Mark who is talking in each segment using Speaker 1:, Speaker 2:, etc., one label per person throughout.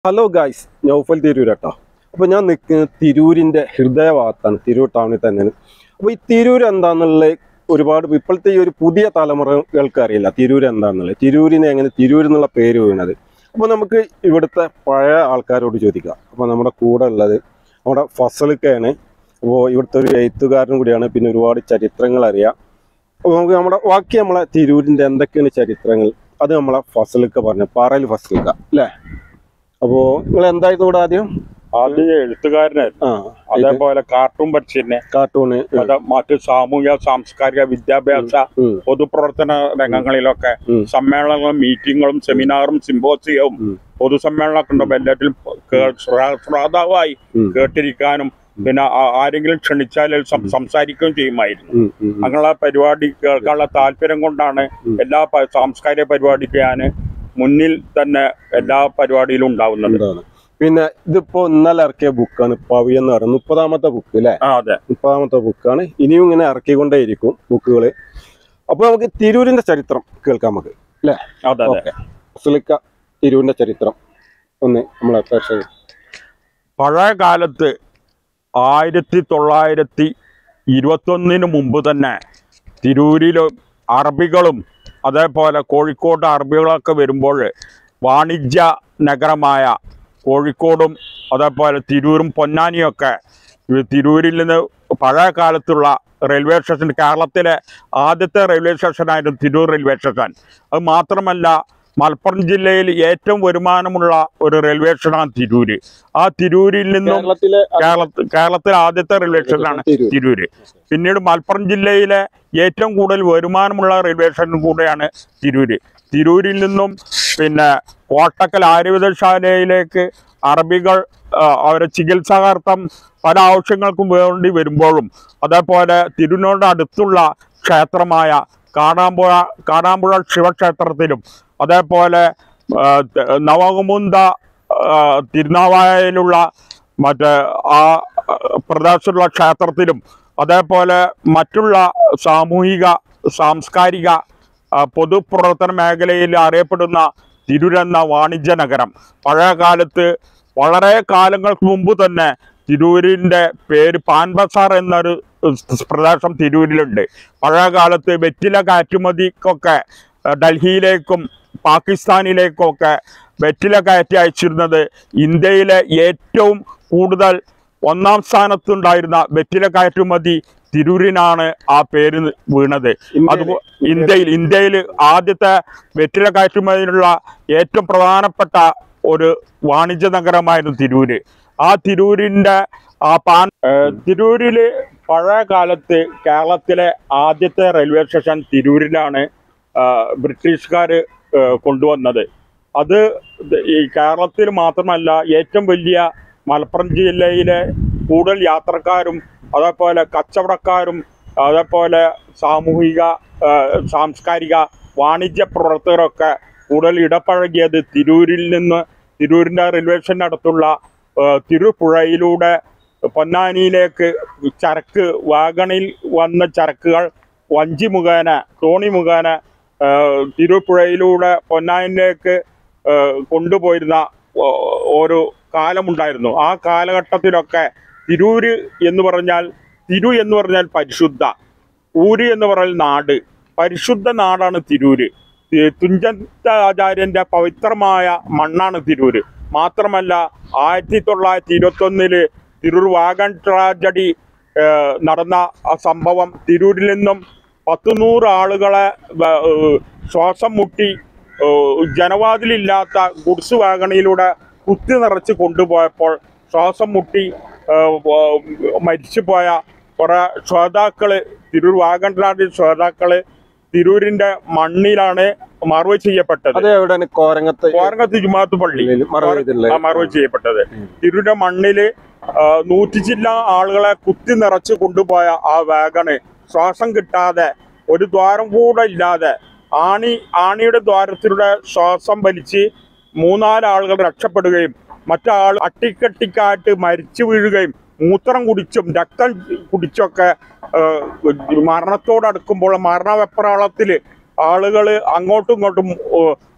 Speaker 1: Hello guys Naufal Tirur കേട്ടോ അപ്പോൾ ഞാൻ നിൽക്കുന്നത് തിരൂരിൻ്റെ ഹൃദയഭാഗത്താണ് തിരൂർ ടൗണിൽ തന്നെയാണ് അപ്പോൾ ഈ തിരൂർ എന്താണെന്നുള്ള ഒരുപാട് ഇപ്പോഴത്തെ ഈ ഒരു പുതിയ തലമുറകൾക്ക് അറിയില്ല തിരൂർ എന്താണെന്നുള്ളത് തിരൂരിനെ എങ്ങനെ തിരൂർ എന്നുള്ള പേര് വീണത് അപ്പോൾ നമുക്ക് ഇവിടുത്തെ പഴയ ആൾക്കാരോട് ചോദിക്കാം അപ്പോൾ നമ്മുടെ കൂടെ ഉള്ളത് നമ്മുടെ ഫസലിക്കയാണ് അപ്പോൾ ഇവിടുത്തെ ഒരു എഴുത്തുകാരനും കൂടിയാണ് പിന്നെ ഒരുപാട് ചരിത്രങ്ങൾ അറിയാം അപ്പോൾ നമുക്ക് നമ്മുടെ ബാക്കി നമ്മളെ തിരൂരിൻ്റെ എന്തൊക്കെയാണ് ചരിത്രങ്ങൾ അത് നമ്മളെ ഫസലിക്ക പറഞ്ഞു പാറയിൽ ഫസലിക്ക അല്ലേ അപ്പോ നിങ്ങൾ എന്തായിരുന്നു ഇവിടെ ആദ്യം
Speaker 2: ആദ്യം എഴുത്തുകാരനായിരുന്നു
Speaker 1: ആ
Speaker 2: അതേപോലെ കാർട്ടൂൺ പഠിച്ചിരുന്നെ
Speaker 1: കാർട്ടൂണ്
Speaker 2: അത് മറ്റ് സാമൂഹിക സാംസ്കാരിക വിദ്യാഭ്യാസ
Speaker 1: ഉം,
Speaker 2: പൊതുപ്രവർത്തന രംഗങ്ങളിലൊക്കെ
Speaker 1: ഉം.
Speaker 2: സമ്മേളനങ്ങളും മീറ്റിങ്ങുകളും സെമിനാറും സിമ്പോസിയവും
Speaker 1: ഉം.
Speaker 2: പൊതുസമ്മേളനമൊക്കെ ഉണ്ടാവും എല്ലാറ്റിലും കേ- ശ്രാ- ശ്രോതാവായി
Speaker 1: ഉം.
Speaker 2: കേട്ടിരിക്കാനും പിന്നെ ആ- ആരെങ്കിലും ക്ഷണിച്ചാൽ സം- സംസാരിക്കുകയും ചെയ്യുമായിരുന്നു
Speaker 1: ഉം, ഉം, ഉം.
Speaker 2: അങ്ങനെയുള്ള പരിപാടി കേൾക്കാനുള്ള താല്പര്യം കൊണ്ടാണ്
Speaker 1: ഉം.
Speaker 2: എല്ലാ പ- സാംസ്കാരിക പരിപാടിക്ക് ഞാൻ മുന്നിൽ തന്നെ എല്ലാ പരിപാടിയിലും ഉണ്ടാവുന്നത്
Speaker 1: എന്താണ് പിന്നെ ഇതിപ്പോ ഇന്നലെ ഇറക്കിയ ബുക്കാണ് പവി എന്ന് പറയുന്നത് മുപ്പതാമത്തെ ബുക്ക് അല്ലേ
Speaker 2: ആ അതെ
Speaker 1: മുപ്പതാമത്തെ ബുക്കാണ് ഇനിയും ഇങ്ങനെ ഇറക്കിക്കൊണ്ടേയിരിക്കും ബുക്കുകൾ അപ്പൊ നമുക്ക് തിരൂരിന്റെ ചരിത്രം കേൾക്കാം നമുക്ക് അല്ലേ
Speaker 2: അതെ അതെ
Speaker 1: ഓക്കെ ഫസലിക്ക തിരൂരിന്റെ ചരിത്രം ഒന്ന് നമ്മളെ പ്രേക്ഷകർ
Speaker 2: പഴയ കാലത്ത് ആയിരത്തി തൊള്ളായിരത്തി ഇരുപത്തൊന്നിന് മുമ്പ് തന്നെ തിരൂരിലും അറബികളും അതേപോലെ കോഴിക്കോട് അറബികളൊക്കെ വരുമ്പോൾ വാണിജ്യ നഗരമായ കോഴിക്കോടും അതേപോലെ തിരൂരും പൊന്നാനിയൊക്കെ ഈ തിരൂരിൽ നിന്ന് പഴയ കാലത്തുള്ള റെയിൽവേ സ്റ്റേഷൻ കേരളത്തിലെ ആദ്യത്തെ റെയിൽവേ സ്റ്റേഷനായിരുന്നു തിരൂർ റെയിൽവേ സ്റ്റേഷൻ അത് മാത്രമല്ല മലപ്പുറം ജില്ലയിൽ ഏറ്റവും വരുമാനമുള്ള ഒരു റെയിൽവേ സ്റ്റേഷനാണ് തിരൂര് ആ തിരൂരിൽ നിന്നും
Speaker 1: കേരളത്തിലെ
Speaker 2: കേരളത്തിൽ കേരളത്തിലെ ആദ്യത്തെ റെയിൽവേ സ്റ്റേഷനാണ്
Speaker 1: തിരൂർ
Speaker 2: തിരൂര് പിന്നീട് മലപ്പുറം ജില്ലയിലെ ഏറ്റവും കൂടുതൽ വരുമാനമുള്ള റെയിൽവേ സ്റ്റേഷൻ കൂടെയാണ് തിരൂര് തിരൂരിൽ നിന്നും പിന്നെ കോട്ടക്കൽ ആയുർവേദശാലയിലേക്ക് അറബികൾ ആ, അവരെ ചികിത്സാർത്ഥം പല ആവശ്യങ്ങൾക്കും വേണ്ടി വരുമ്പോഴും അതേപോലെ തിരുവിനോട് അടുത്തുള്ള ക്ഷേത്രമായ കാടാമ്പുഴ കാടാമ്പുഴ ശിവക്ഷേത്രത്തിലും അതേപോലെ ആ, ത- നവകുമുന്ത ആ, തിരുനാവായയിലുള്ള മറ്റേ ആ ആ, പ്രദേശത്തുള്ള ക്ഷേത്രത്തിലും അതേപോലെ മറ്റുള്ള സാമൂഹിക സാംസ്കാരിക ആ, പൊതുപ്രവർത്തന മേഖലയിൽ അറിയപ്പെടുന്ന തിരൂരെന്ന വാണിജ്യ നഗരം പഴയ കാലത്ത് വളരെ കാലങ്ങൾക്ക് മുമ്പ് തന്നെ തിരൂരിൻ്റെ പേര് പാൻ ബസാർ എന്നൊരു സ് പ്രദേശം തിരൂരിലുണ്ട് പഴയ കാലത്ത് വെറ്റില കയറ്റുമതിക്കൊക്കെ ആ, ഡൽഹിയിലേക്കും പാകിസ്ഥാനിലേക്കൊക്കെ വെറ്റില കയറ്റി അയച്ചിരുന്നത് ഇന്ത്യയിലെ ഏറ്റവും കൂടുതൽ ഒന്നാം സ്ഥാനത്തുണ്ടായിരുന്ന വെറ്റില കയറ്റുമതി തിരൂരിനാണ് ആ പേര് വീണത് അതുപോ ഇന്ത്യയിൽ ഇന്ത്യയിൽ ആദ്യത്തെ വെറ്റില കയറ്റുമതിയിലുള്ള ഏറ്റവും പ്രധാനപ്പെട്ട ഒരു വാണിജ്യ നഗരമായിരുന്നു തിരൂര് ആ തിരൂരിൻ്റെ ആ പാൻ ഏഹ് തിരൂരില് പഴയ കാലത്ത് കേരളത്തിലെ ആദ്യത്തെ റെയിൽവേ സ്റ്റേഷൻ തിരൂരിലാണ് ബ്രിട്ടീഷുകാർ കൊണ്ടുവന്നത് അത് ഈ കേരളത്തിൽ മാത്രമല്ല ഏറ്റവും വലിയ മലപ്പുറം ജില്ലയിലെ കൂടുതൽ യാത്രക്കാരും അതേപോലെ കച്ചവടക്കാരും അതേപോലെ സാമൂഹിക ആ, സാംസ്കാരിക വാണിജ്യ പ്രവർത്തകരൊക്കെ കൂടുതൽ ഇടപഴകിയത് തിരൂരിൽ നിന്ന് തിരൂരിൻ്റെ റെയിൽവേ സ്റ്റേഷൻ അടുത്തുള്ള ആ, തിരുപ്പുഴയിലൂടെ പൊന്നാനിയിലേക്ക് ചരക്ക് വാഗണിൽ വന്ന ചരക്കുകൾ വഞ്ചി മുഖേന തോണി മുഖേന ആ, തിരുപ്പുഴയിലൂടെ പൊന്നാനിയിലേക്ക് ആ, കൊണ്ടുപോയിരുന്ന ഓ- ഒരു കാലമുണ്ടായിരുന്നു ആ കാലഘട്ടത്തിലൊക്കെ തിരൂര് എന്ന് പറഞ്ഞാൽ തിരു എന്ന് പറഞ്ഞാൽ പരിശുദ്ധ ഊര് എന്ന് പറഞ്ഞാൽ നാട് പരിശുദ്ധ നാടാണ് തിരൂര് ഈ തുഞ്ചത്ത ആചാര്യന്റെ പവിത്രമായ മണ്ണാണ് തിരൂര് മാത്രമല്ല ആയിരത്തി തൊള്ളായിരത്തി ഇരുപത്തൊന്നില് തിരൂർ വാഗൺ ട്രാജഡി ഏഹ്, നടന്ന ആ സംഭവം തിരൂരിൽ നിന്നും പത്തുനൂറ് ആളുകളെ വ- ഏഹ്, ശ്വാസം മുട്ടി ഏഹ്, ജനവാതിലില്ലാത്ത ഗുഡ്സ് വാഗണിയിലൂടെ കുത്തി നിറച്ച് കൊണ്ടുപോയപ്പോൾ ശ്വാസം മുട്ടി ഏഹ്, വ- മരിച്ചുപോയ കുറെ ശ്രോതാക്കള് തിരൂർ വാഗൺ ട്രാജഡി ശ്രോതാക്കള് തിരൂരിന്റെ മണ്ണിലാണ് മറവ് ചെയ്യപ്പെട്ടത്
Speaker 1: അത് എവിടെയാണ് കോരങ്ങത്ത്
Speaker 2: കോരങ്ങത്ത് ജുമാത്ത് പള്ളി
Speaker 1: മറവ് ചെയ്തിട്ടുള്ളത്
Speaker 2: ആ, മറവ് ചെയ്യപ്പെട്ടത് തിരൂരിന്റെ മണ്ണില് ആ, നൂറ്റി ചില്ല ആളുകളെ കുത്തി നിറച്ച് കൊണ്ടുപോയ ആ വാഗണ് ശ്വാസം കിട്ടാതെ ഒരു ദ്വാരം കൂടെ ഇല്ലാതെ ആണി ആണിയുടെ ദ്വാരത്തിലൂടെ ശ്വാസം വലിച്ച് മൂന്നാല് ആളുകൾ രക്ഷപ്പെടുകയും മറ്റാൾ അട്ടിക്കട്ടിക്കായിട്ട് മരിച്ചു വീഴുകയും മൂത്രം കുടിച്ചും രക്തം കുടിച്ചൊക്കെ ആ, മരണത്തോടടുക്കുമ്പോൾ മരണവെപ്രാളത്തിൽ ആളുകൾ അങ്ങോട്ടും ഇങ്ങോട്ടും ഓ,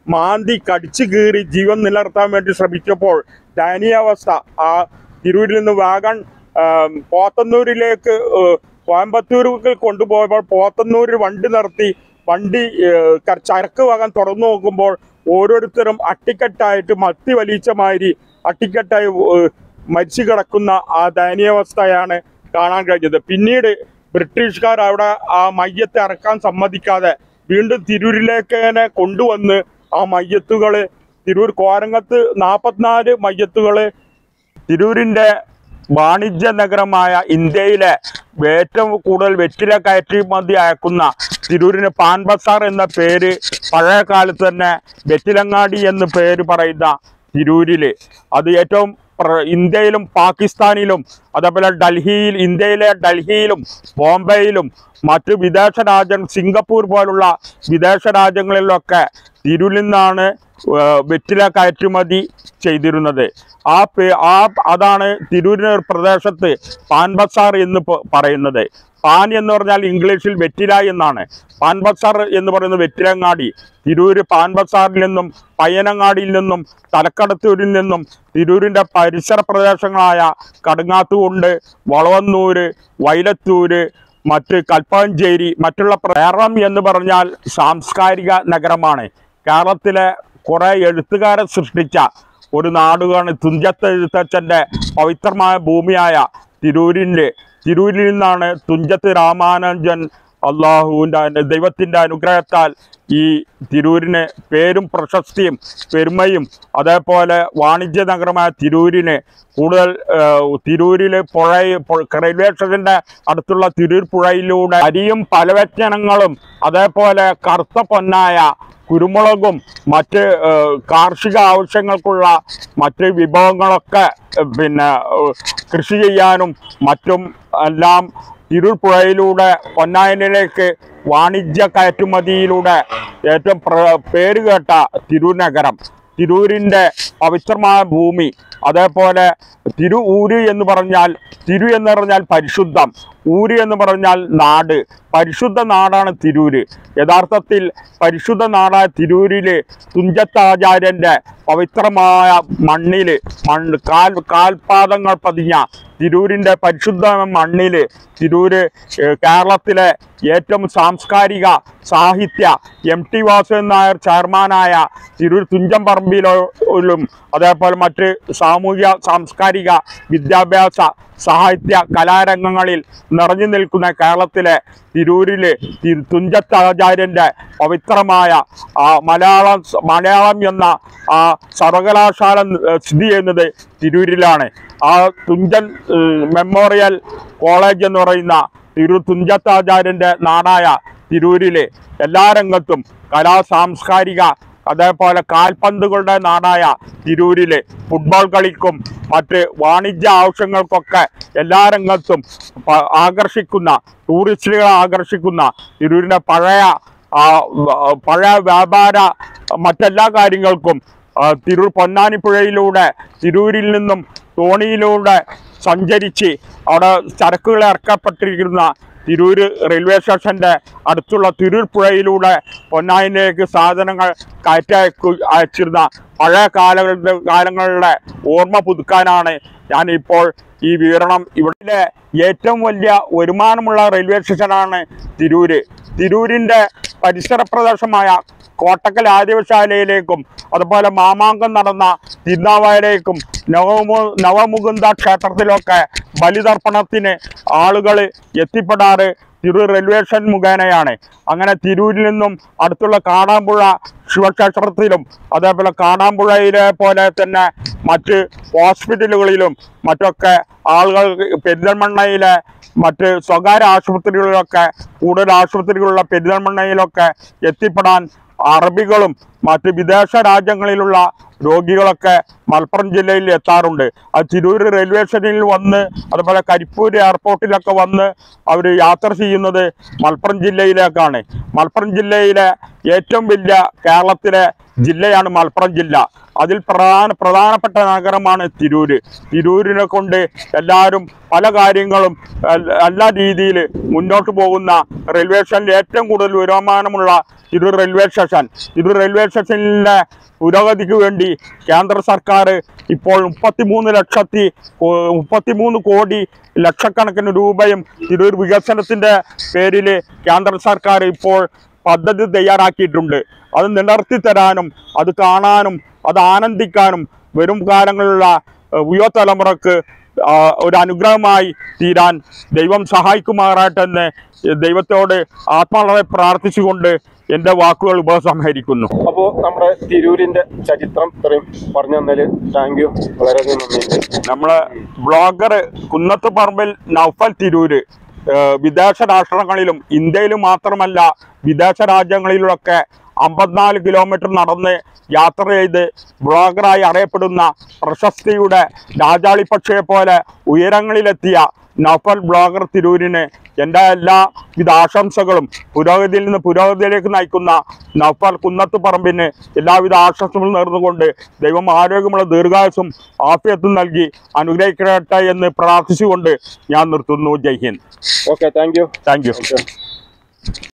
Speaker 2: മാന്തി കടിച്ചു കീറി ജീവൻ നിലനിർത്താൻ വേണ്ടി ശ്രമിച്ചപ്പോൾ ദയനീയാവസ്ഥ ആ തിരൂരിൽ നിന്ന് വാഗൺ ആ, പോത്തന്നൂരിലേക്ക് ഏ, കോയമ്പത്തൂർക്ക് കൊണ്ടുപോയപ്പോൾ പോത്തന്നൂരിൽ വണ്ടി നിർത്തി വണ്ടി ഏ, ക- ചരക്ക് വാങ്ങാൻ തുറന്നു നോക്കുമ്പോൾ ഓരോരുത്തരും അട്ടിക്കെട്ടായിട്ട് മത്തി വലിച്ച മാതിരി അട്ടിക്കെട്ടായി ഏ, മരിച്ചു കിടക്കുന്ന ആ ദയനീയാവസ്ഥയാണ് കാണാൻ കഴിഞ്ഞത് പിന്നീട് ബ്രിട്ടീഷുകാർ അവിടെ ആ മയ്യത്തെ ഇറക്കാൻ സമ്മതിക്കാതെ വീണ്ടും തിരൂരിലേക്ക് തന്നെ കൊണ്ടുവന്ന് ആ മയ്യത്തുകള് തിരൂർ കോരങ്ങത്ത് നാൽപ്പത്തിനാല് മയ്യത്തുകള് തിരൂരിന്റെ വാണിജ്യ നഗരമായ ഇന്ത്യയിലെ ഏറ്റവും കൂടുതൽ വെറ്റില കയറ്റുമതി അയക്കുന്ന തിരൂരിന് പാൻ ബസാർ എന്ന പേര് പഴയ കാലത്ത് തന്നെ വെറ്റിലങ്ങാടി എന്ന് പേര് പറയുന്ന തിരൂരില് അത് ഏറ്റവും പ്ര- ഇന്ത്യയിലും പാകിസ്ഥാനിലും അതേപോലെ ഡൽഹിയിൽ ഇന്ത്യയിലെ ഡൽഹിയിലും ബോംബെയിലും മറ്റ് വിദേശ രാജ്യം സിംഗപ്പൂർ പോലുള്ള വിദേശ രാജ്യങ്ങളിലൊക്കെ തിരൂരിൽ നിന്നാണ് ഏർ വെറ്റില കയറ്റുമതി ചെയ്തിരുന്നത് ആ പേ ആ അതാണ് തിരൂരിന് ഒരു പ്രദേശത്ത് പാൻ ബസാർ എന്ന് പ- പറയുന്നത് പാൻ എന്ന് പറഞ്ഞാൽ ഇംഗ്ലീഷിൽ വെറ്റില എന്നാണ് പാൻ ബസാർ എന്ന് പറയുന്നത് വെറ്റിലങ്ങാടി തിരൂര് പാൻ ബസാറിൽ നിന്നും പയ്യനങ്ങാടിയിൽ നിന്നും തലക്കടത്തൂരിൽ നിന്നും തിരൂരിൻ്റെ പരിസര പ്രദേശങ്ങളായ കടുങ്ങാത്തുകൊണ്ട് വളവന്നൂര് വൈലത്തൂര് മറ്റ് കൽപ്പാഞ്ചേരി മറ്റുള്ള പ്ര- കേരളം എന്ന് പറഞ്ഞാൽ സാംസ്കാരിക നഗരമാണ് കേരളത്തിലെ കുറെ എഴുത്തുകാരെ സൃഷ്ടിച്ച ഒരു നാടുകാണ് തുഞ്ചത്ത് എഴുത്തച്ഛൻ്റെ പവിത്രമായ ഭൂമിയായ തിരൂരിൻ്റെ തിരൂരിൽ നിന്നാണ് തുഞ്ചത്ത് രാമാനുജൻ അള്ളാഹുവിൻ്റെ ദൈവത്തിൻ്റെ അനുഗ്രഹത്താൽ ഈ തിരൂരിന് പേരും പ്രശസ്തിയും പെരുമയും അതേപോലെ വാണിജ്യ നഗരമായ തിരൂരിന് കൂടുതൽ ഏഹ്, തിരൂരിൽ പുഴ പു- റെയിൽവേ സ്റ്റേഷന്റെ അടുത്തുള്ള തിരൂർ പുഴയിലൂടെ അരിയും പലവ്യഞ്ജനങ്ങളും അതേപോലെ കറുത്ത പൊന്നായ കുരുമുളകും മറ്റ് ഏഹ്, കാർഷിക ആവശ്യങ്ങൾക്കുള്ള മറ്റ് വിഭവങ്ങളൊക്കെ ഏഹ്, പിന്നെ ഏഹ്, കൃഷി ചെയ്യാനും മറ്റും എല്ലാം തിരൂർ പുഴയിലൂടെ പൊന്നായനിലേക്ക് വാണിജ്യ കയറ്റുമതിയിലൂടെ ഏറ്റവും പ്ര- പേരുകേട്ട തിരൂർ നഗരം തിരൂരിൻ്റെ പവിത്രമായ ഭൂമി അതേപോലെ തിരു ഊര് എന്ന് പറഞ്ഞാൽ തിരു എന്ന് പറഞ്ഞാൽ പരിശുദ്ധം ഊര് എന്ന് പറഞ്ഞാൽ നാട് പരിശുദ്ധ നാടാണ് തിരൂര് യഥാർത്ഥത്തിൽ പരിശുദ്ധ നാടായ തിരൂരില് തുഞ്ചത്താചാര്യന്റെ പവിത്രമായ മണ്ണില് മണ്ണ് കാൽ കാൽപാദങ്ങൾ പതിഞ്ഞ തിരൂരിന്റെ പരിശുദ്ധ മണ്ണില് തിരൂര് ഏഹ്, കേരളത്തിലെ ഏറ്റവും സാംസ്കാരിക സാഹിത്യ എം ടി വാസുദേവൻ നായർ ചെയർമാനായ തിരൂർ തുഞ്ചൻ പറമ്പിലും അതേപോലെ മറ്റ് സാമൂഹിക സാംസ്കാരിക വിദ്യാഭ്യാസ സാഹിത്യ കലാരംഗങ്ങളിൽ നിറഞ്ഞു നിൽക്കുന്ന കേരളത്തിലെ തിരൂരില് തിരു- തുഞ്ചത്താചാര്യന്റെ പവിത്രമായ ആ മലയാളം മലയാളം എന്ന ആ സർവകലാശാല ഏഹ്, സ്ഥിതി ചെയ്യുന്നത് തിരൂരിലാണ് ആ തുഞ്ചൻ ഏഹ്, മെമ്മോറിയൽ കോളേജ് എന്ന് പറയുന്ന തിരൂർ തുഞ്ചത്താചാര്യന്റെ നാടായ തിരൂരിലെ എല്ലാ രംഗത്തും കലാ സാംസ്കാരിക അതേപോലെ കാൽപന്തുകളുടെ നാടായ തിരൂരിലെ ഫുട്ബോൾ കളിക്കും മറ്റ് വാണിജ്യ ആവശ്യങ്ങൾക്കൊക്കെ എല്ലാ രംഗത്തും പ- ആകർഷിക്കുന്ന ടൂറിസ്റ്റുകളെ ആകർഷിക്കുന്ന തിരൂരിൻ്റെ പഴയ ആ, വ- പഴയ വ്യാപാര മറ്റെല്ലാ കാര്യങ്ങൾക്കും ആ, തിരൂർ പൊന്നാനിപ്പുഴയിലൂടെ തിരൂരിൽ നിന്നും തോണിയിലൂടെ സഞ്ചരിച്ച് അവിടെ ചരക്കുകൾ ഇറക്കപ്പെട്ടിരിക്കുന്ന തിരൂര് റെയിൽവേ സ്റ്റേഷന്റെ അടുത്തുള്ള തിരൂർ പുഴയിലൂടെ പൊന്നാനിലേക്ക് സാധനങ്ങൾ കയറ്റി അയക്കു അയച്ചിരുന്ന പഴയ കാലങ്ങളുടെ കാലങ്ങളുടെ ഓർമ്മ പുതുക്കാനാണ് ഞാൻ ഇപ്പോൾ ഈ വിവരണം ഇവിടെ ഏറ്റവും വലിയ വരുമാനമുള്ള റെയിൽവേ സ്റ്റേഷനാണ് തിരൂര് തിരൂരിൻ്റെ പരിസര പ്രദേശമായ കോട്ടക്കൽ ആദിവശാലയിലേക്കും അതുപോലെ മാമാങ്കം നടന്ന തിരുനാവായയിലേക്കും നവമു നവമുകുന്ദ ക്ഷേത്രത്തിലൊക്കെ ബലിതർപ്പണത്തിന് ആളുകൾ എത്തിപ്പെടാറ് തിരൂർ റെയിൽവേ സ്റ്റേഷൻ മുഖേനയാണ് അങ്ങനെ തിരൂരിൽ നിന്നും അടുത്തുള്ള കാടാമ്പുഴ ശിവക്ഷേത്രത്തിലും അതേപോലെ കാടാമ്പുഴയിലെ പോലെ തന്നെ മറ്റ് ഹോസ്പിറ്റലുകളിലും മറ്റൊക്കെ ആളുകൾ പെരിന്തൽമണ്ണയിലെ മറ്റ് സ്വകാര്യ ആശുപത്രികളിലൊക്കെ കൂടുതൽ ആശുപത്രികളുള്ള പെരിന്തൽമണ്ണയിലൊക്കെ എത്തിപ്പെടാൻ അറബികളും മറ്റ് വിദേശ രാജ്യങ്ങളിലുള്ള രോഗികളൊക്കെ മലപ്പുറം ജില്ലയിൽ എത്താറുണ്ട് അത് തിരൂർ റെയിൽവേ സ്റ്റേഷനിൽ വന്ന് അതുപോലെ കരിപ്പൂർ എയർപോർട്ടിലൊക്കെ വന്ന് അവർ യാത്ര ചെയ്യുന്നത് മലപ്പുറം ജില്ലയിലേക്കാണ് മലപ്പുറം ജില്ലയിലെ ഏറ്റവും വലിയ കേരളത്തിലെ ജില്ലയാണ് മലപ്പുറം ജില്ല അതിൽ പ്രധാന പ്രധാനപ്പെട്ട നഗരമാണ് തിരൂര് തിരൂരിനെ കൊണ്ട് എല്ലാവരും പല കാര്യങ്ങളും എൽ- എല്ലാ രീതിയിൽ മുന്നോട്ട് പോകുന്ന റെയിൽവേ സ്റ്റേഷനിൽ ഏറ്റവും കൂടുതൽ വരുമാനമുള്ള Tirur railway station Tirur railway സ്റ്റേഷനിലെ പുരോഗതിക്ക് വേണ്ടി കേന്ദ്ര സർക്കാർ ഇപ്പോൾ മുപ്പത്തിമൂന്ന് ലക്ഷത്തി കോ- മുപ്പത്തിമൂന്ന് കോടി ലക്ഷക്കണക്കിന് രൂപയും തിരൂർ വികസനത്തിന്റെ പേരിൽ കേന്ദ്ര സർക്കാർ ഇപ്പോൾ പദ്ധതി തയ്യാറാക്കിയിട്ടുണ്ട് അത് നിലർത്തി തരാനും അത് കാണാനും അത് ആനന്ദിക്കാനും വരും കാലങ്ങളിലുള്ള ഏഹ്, യുവതലമുറക്ക് ആ, ഒരു അനുഗ്രഹമായി തീരാൻ ദൈവം സഹായിക്കുമാറാട്ടെ എന്ന് ദൈവത്തോട് ആത്മാർത്ഥമായി പ്രാർത്ഥിച്ചുകൊണ്ട് എൻ്റെ വാക്കുകൾ ഉപസംഹരിക്കുന്നു
Speaker 1: അപ്പോൾ നമ്മുടെ തിരൂരിന്റെ ചരിത്രം ഇത്രയും പറഞ്ഞു തന്നതിൽ താങ്ക് യു വളരെയധികം നന്ദിയുണ്ട്
Speaker 2: നമ്മള് ബ്ലോഗർ കുന്നത്ത് പറമ്പിൽ നൗഫൽ തിരൂര് ഏഹ് വിദേശ രാഷ്ട്രങ്ങളിലും ഇന്ത്യയിലും മാത്രമല്ല വിദേശ രാജ്യങ്ങളിലൊക്കെ അമ്പത്തിനാല് കിലോമീറ്റർ നടന്ന് യാത്ര ചെയ്ത് ബ്ലോഗറായി അറിയപ്പെടുന്ന പ്രശസ്തിയുടെ രാജാളിപ്പക്ഷയെ പോലെ ഉയരങ്ങളിലെത്തിയ നൗഫൽ ബ്ലോഗർ തിരൂരിന് എൻ്റെ എല്ലാവിധ ആശംസകളും പുരോഗതിയിൽ നിന്ന് പുരോഗതിയിലേക്ക് നയിക്കുന്ന നൗഫൽ കുന്നത്ത് പറമ്പിന് എല്ലാവിധ ആശംസകളും നേർന്നുകൊണ്ട് ദൈവം ആരോഗ്യമുള്ള ദീർഘായുസും ആഫിയത്തും നൽകി അനുഗ്രഹിക്കട്ടെ എന്ന് പ്രാർത്ഥിച്ചുകൊണ്ട് ഞാൻ നിർത്തുന്നു Jai Hind
Speaker 1: okay thank you
Speaker 2: thank U